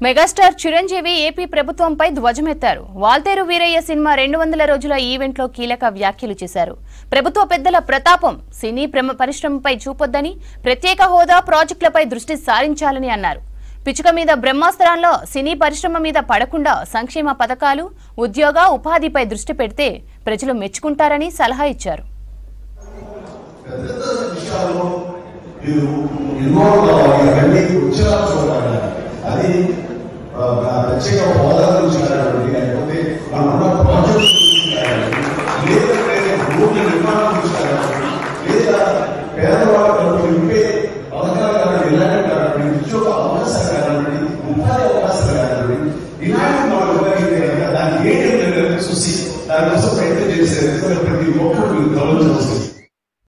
megastar Chiranjeevi AP ప్రభుత్వంపై ధ్వజమెత్తారు Waltair Veeraiah cinema రెండు వందల రోజుల ఈవెంట్లో కీలక వ్యాఖ్యలు చేశారు ప్రభుత్వ పెద్దల ప్రతాపం సినీ ప్రమ పరిశ్రమపై చూపొద్దని ప్రత్యేక హోదా ప్రాజెక్టులపై దృష్టి సారించాలని అన్నారు పిచ్చుక మీద బ్రహ్మాస్త్రాల్లో సినీ పరిశ్రమ మీద పడకుండా సంక్షేమ పథకాలు ఉద్యోగ ఉపాధిపై దృష్టి పెడితే ప్రజలు మెచ్చుకుంటారని సలహా ఇచ్చారు పెద్ద పెద్ద విషయాల్లో మీరు ఇన్వాల్వ్ కావాలి అవన్నీ వచ్చేలా చూడాలి అది ఆ, ఆ ప్రత్యేక హోదా గురించి కానివ్వండి లేకపోతే మనకున్న